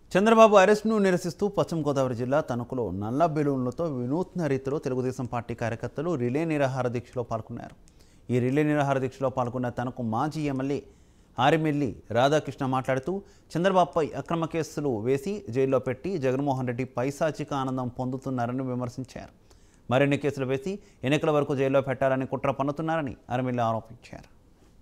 చంద్రబాబు అరెస్ట్ను నిరసిస్తూ పశ్చిమ గోదావరి జిల్లా తణుకులో నల్ల బెలూన్లతో వినూత్న రీతిలో తెలుగుదేశం పార్టీ కార్యకర్తలు రిలే నిరాహార దీక్షలో పాల్గొన్నారు ఈ రిలే నిరాహార దీక్షలో పాల్గొన్న తనకు మాజీ ఎమ్మెల్యే ఆరిమెల్లి రాధాకృష్ణ మాట్లాడుతూ చంద్రబాబుపై అక్రమ కేసులు వేసి జైల్లో పెట్టి జగన్మోహన్ రెడ్డి పైశాచిక ఆనందం పొందుతున్నారని విమర్శించారు మరిన్ని కేసులు వేసి ఎన్నికల వరకు జైల్లో పెట్టాలని కుట్ర పన్నుతున్నారని ఆరిమెల్లి ఆరోపించారు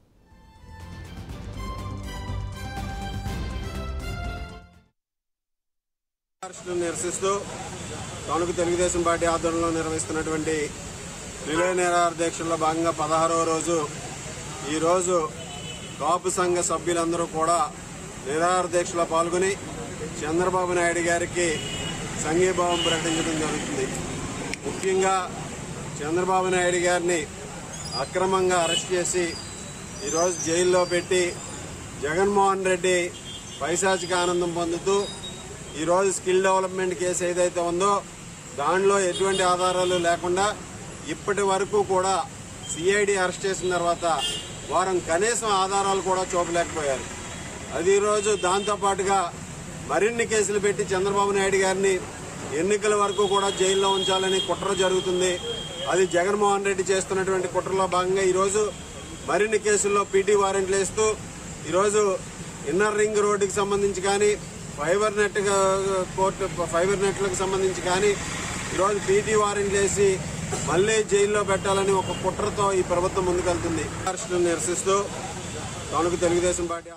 అరెస్టును నిరసిస్తూ తణుకు తెలుగుదేశం పార్టీ ఆధ్వర్యంలో నిర్వహిస్తున్నటువంటి రిలే నిరాహార దీక్షల్లో భాగంగా పదహారవ రోజు ఈరోజు కాపు సంఘ సభ్యులందరూ కూడా నిరాహార దీక్షలో పాల్గొని చంద్రబాబు నాయుడు గారికి సంఘీభావం ప్రకటించడం జరుగుతుంది ముఖ్యంగా చంద్రబాబు నాయుడు గారిని అక్రమంగా అరెస్ట్ చేసి ఈరోజు జైల్లో పెట్టి జగన్మోహన్ రెడ్డి పైశాచిక ఆనందం పొందుతూ ఈరోజు స్కిల్ డెవలప్మెంట్ కేసు ఏదైతే ఉందో దానిలో ఎటువంటి ఆధారాలు లేకుండా ఇప్పటి వరకు కూడా సిఐడి అరెస్ట్ చేసిన తర్వాత వారం కనీసం ఆధారాలు కూడా చూపలేకపోయారు అది ఈరోజు దాంతోపాటుగా మరిన్ని కేసులు పెట్టి చంద్రబాబు నాయుడు గారిని ఎన్నికల వరకు కూడా జైల్లో ఉంచాలని కుట్ర జరుగుతుంది అది జగన్మోహన్ రెడ్డి చేస్తున్నటువంటి కుట్రలో భాగంగా ఈరోజు మరిన్ని కేసుల్లో పీటీ వారెంట్లు వేస్తూ ఈరోజు ఇన్నర్ రింగ్ రోడ్డుకి సంబంధించి కానీ ఫైబర్ నెట్ కోర్టు ఫైబర్ నెట్లకు సంబంధించి కానీ ఈరోజు పీటీ వారెంట్లు వేసి మళ్ళీ జైల్లో పెట్టాలని ఒక కుట్రతో ఈ ప్రభుత్వం ముందుకెళ్తుంది అరెస్టును నిరసిస్తూ తణుకు తెలుగుదేశం పార్టీ